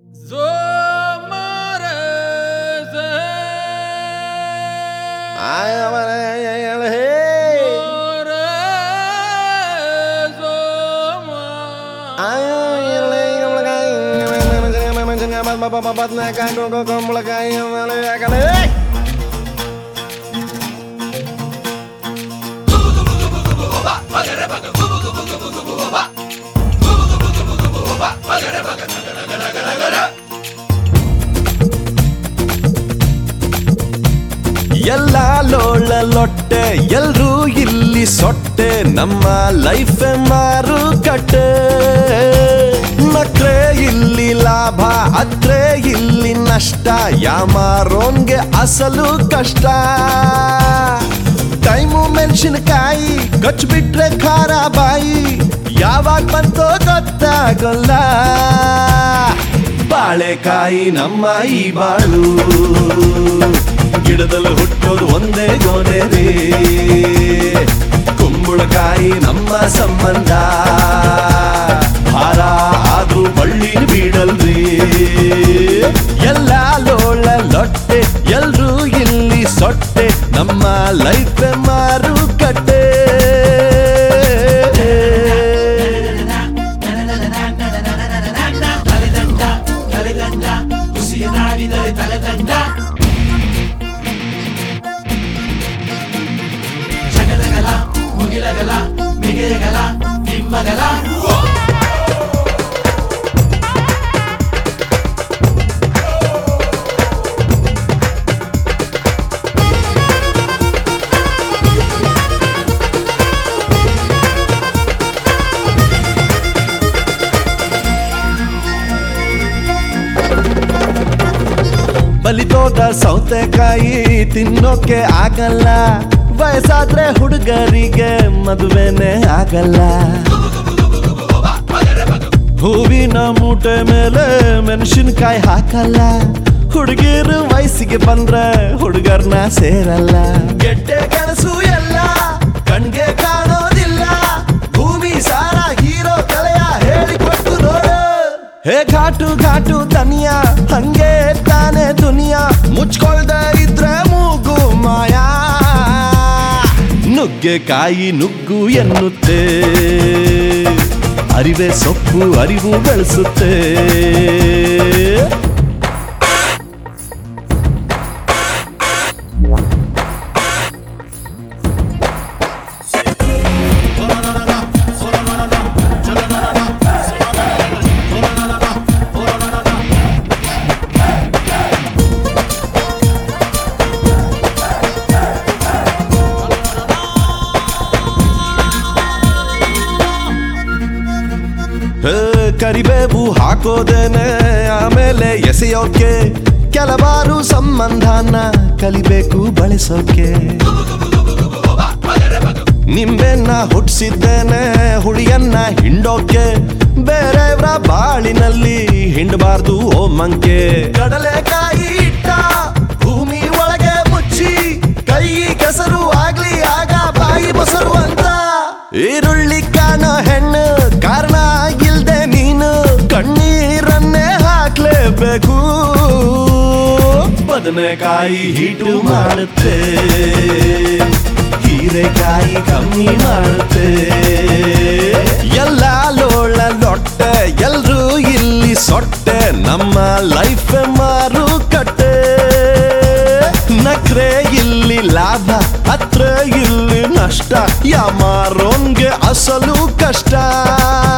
ಬದನೆಕಾಯಿ ಕುಂಬಳಕಾಯಿ ಆಮೇಲೆ ಯಾಕಂದ್ರೆ ಎಲ್ಲ ಲೋಳ ಲೊಟ್ಟೆ ಎಲ್ರೂ ಇಲ್ಲಿ ಸೊಟ್ಟೆ ನಮ್ಮ ಲೈಫ್ ಮಾರುಕಟ್ಟೆ ನಕ್ರೆ ಇಲ್ಲಿ ಲಾಭ ಅತ್ರೆ ಇಲ್ಲಿ ನಷ್ಟ ಯಾಮಾರೋನ್ಗೆ ಅಸಲು ಕಷ್ಟ ಟೈಮು ಮೆಣಸಿನಕಾಯಿ ಕಚ್ ಬಿಟ್ರೆ ಖಾರ ಬಾಯಿ ಯಾವಾಗ ಬಂತೋ ಗೊತ್ತಾಗಲ್ಲ ಬಾಳೆಕಾಯಿ ನಮ್ಮ ಈ ಬಾಳು ಗಿಡದಲ್ಲಿ ಹುಟ್ಟೋದು ಒಂದೇ ಗೋನೆ ರೀ ಕುಂಬಳಕಾಯಿ ನಮ್ಮ ಸಂಬಂಧ ಭಾರ ಆದ್ರೂ ಬಳ್ಳಿ ಬೀಡಲ್ರಿ ಎಲ್ಲ ಲೋಳ ಲೊಟ್ಟೆ ಎಲ್ರೂ ಇಲ್ಲಿ ಸೊಟ್ಟೆ ನಮ್ಮ ಲೈಫ್ ಮಾರುಕಟ್ಟೆ ಬಲಿತೋದ ಸೌತೆಕಾಯಿ ತಿನ್ನೋಕೆ ಆಗಲ್ಲ ವಯಸ್ಸಾದ್ರೆ ಹುಡುಗರಿಗೆ ಮದುವೆನೇ ಆಗಲ್ಲ ಹೂವಿನ ಮೂಟೆ ಮೇಲೆ ಮೆಣಸಿನ್ಕಾಯಿ ಹಾಕಲ್ಲ ಹುಡುಗಿರು ವಯಸ್ಸಿಗೆ ಬಂದ್ರೆ ಹುಡುಗರ್ನ ಸೇರಲ್ಲ ಗೆಡ್ಡೆ ಗೆಣಸು ಎಲ್ಲ ಕಣ್ಗೆ ಕಾಣೋದಿಲ್ಲ ಭೂಮಿ ಸಾರ ಹೀರೋ ಕಲೆಯ ಹೇಳಿಕೊಟ್ಟು ನೋಡು ಹೇ ಘಾಟು ಘಾಟು ತನಿಯ ಹಂಗೆ ತಾನೆ ದುನಿಯಾ ಮುಚ್ಕೊಳ್ದೆ ಇದ್ರೆ ಮೂಗು ಮಾಯಾ ನುಗ್ಗೆಕಾಯಿ ನುಗ್ಗು ಎನ್ನುತ್ತೆ ಅರಿವೆ ಸೊಪ್ಪು ಅರಿವು ಬೆಳೆಸುತ್ತೆ ಹೇ, ಕರಿಬೇವು ಹಾಕೋದೇನೆ ಆಮೇಲೆ ಎಸೆಯೋಕೆ ಕೆಲವಾರು ಸಂಬಂಧನ ಕಲಿಬೇಕು ಬಳಸೋಕೆ ನಿಂಬೆನ್ನ ಹುಟ್ಟಿಸಿದ್ದೇನೆ ಹುಳಿಯನ್ನ ಹಿಂಡೋಕೆ ಬೇರೆಯವರ ಬಾಳಿನಲ್ಲಿ ಹಿಂಡಬಾರ್ದು ಓ ಮಂಕೆ ಕಡಲೆಕಾಯಿ ಇಟ್ಟ ಭೂಮಿ ಒಳಗೆ ಮುಚ್ಚಿ ಕೈ ಕೆಸರು ಆಗ್ಲಿ ಆಗ ಬಾಯಿ ಮೊಸರು ಅಂತ ಈರುಳ್ಳಿ ಕಾಣೋ ಹೆಣ್ಣು ಕಾರಣ ಇಲ್ದೆ ನೀನು ಕಣ್ಣೀರನ್ನೇ ಹಾಕ್ಲೇಬೇಕು ಬದನೆಕಾಯಿ ಹೀಟು ಮಾಡುತ್ತೆ ಹೀರೆಕಾಯಿ ಕಮ್ಮಿ ಮಾಡುತ್ತೆ ಎಲ್ಲ ಲೋಳ ಲೊಟ್ಟೆ ಎಲ್ರೂ ಇಲ್ಲಿ ಸೊಟ್ಟೆ ನಮ್ಮ ಲೈಫ್ ಮಾರುಕಟ್ಟೆ ನಕ್ರೆ ಇಲ್ಲಿ ಲಾಭ ಹತ್ರ ಇಲ್ಲಿ ನಷ್ಟ ಯಾಮಾರೋನ್ಗೆ ಅಸಲು ಕಷ್ಟ